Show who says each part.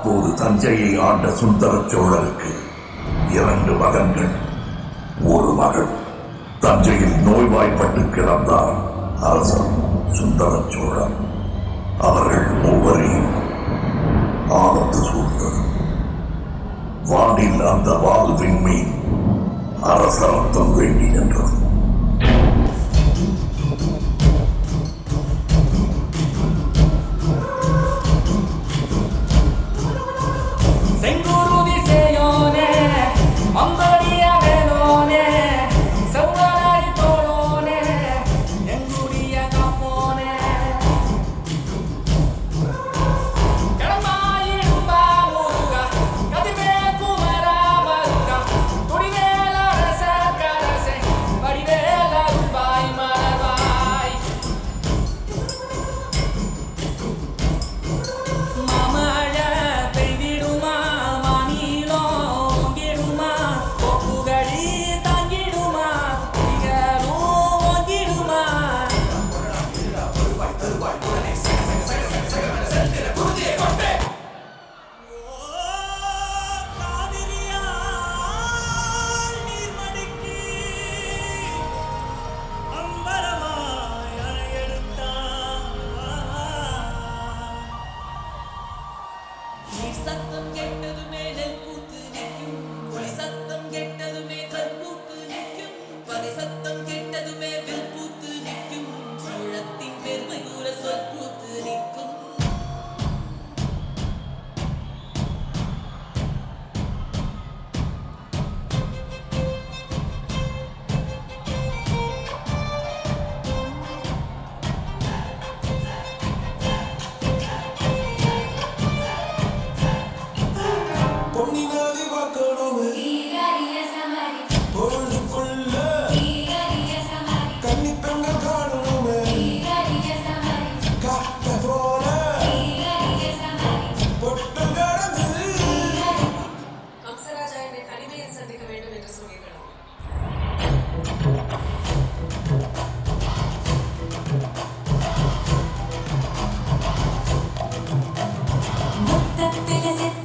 Speaker 1: அப்போது தஞ்சையை ஆண்ட சுந்தர சோழருக்கு இரண்டு மகன்கள் ஒரு மகள் தஞ்சையில் நோய்வாய்ப்பட்டு கிடந்தார் அரசர் சுந்தர சோழன் அவர்கள் மூவரையும் ஆபத்து சூழ்ந்தது வானில் அந்த வால் விண்மீன் அரசரத்தம் வேண்டி நின்றது
Speaker 2: செங்குருதி சேயோனே மங்கடிய வேலோனே செவ்வனாரி தோளோனே எங்குடிய காப்போனே கடமாயிடும்பா முருகா கதிமே குமரா மருகா துடிவேல அரச கரசை வடிவேல ரூபாய் மலர்வாய் மாமழ பெய்திடுமா மாநிலம் ஓங்கிடுமா கொப்புகளி தாங்கிடுமா திகழும் ஓங்கிடுமா
Speaker 3: சத்தம் கெட்டதுமே நெல் பூத்து நிற்கும் ஒளி சத்தம் கெட்டதுமே கல் பூத்து நிற்கும் பகை சத்தம் கெட்டதுமே வில் பூத்து நிற்கும் சோழத்தின் பெருமை கூற சொல் பூத்து நிற்கும்
Speaker 4: பொன்னினாதி பார்க்கணுமே
Speaker 5: ஈகரிய சமரி
Speaker 4: பொழுதுக்குள்ள
Speaker 5: ஈகரிய சமரி
Speaker 4: கன்னி பெண்கள் காணணுமே
Speaker 5: ஈகரிய சமரி
Speaker 4: காத்த போல
Speaker 5: ஈகரிய சமரி
Speaker 4: பொட்டு கடந்து
Speaker 3: கம்சராஜா என்னை தனிமையில் சந்திக்க வேண்டும் என்று சொன்னீர்களா
Speaker 5: முத்தத்தில சித்த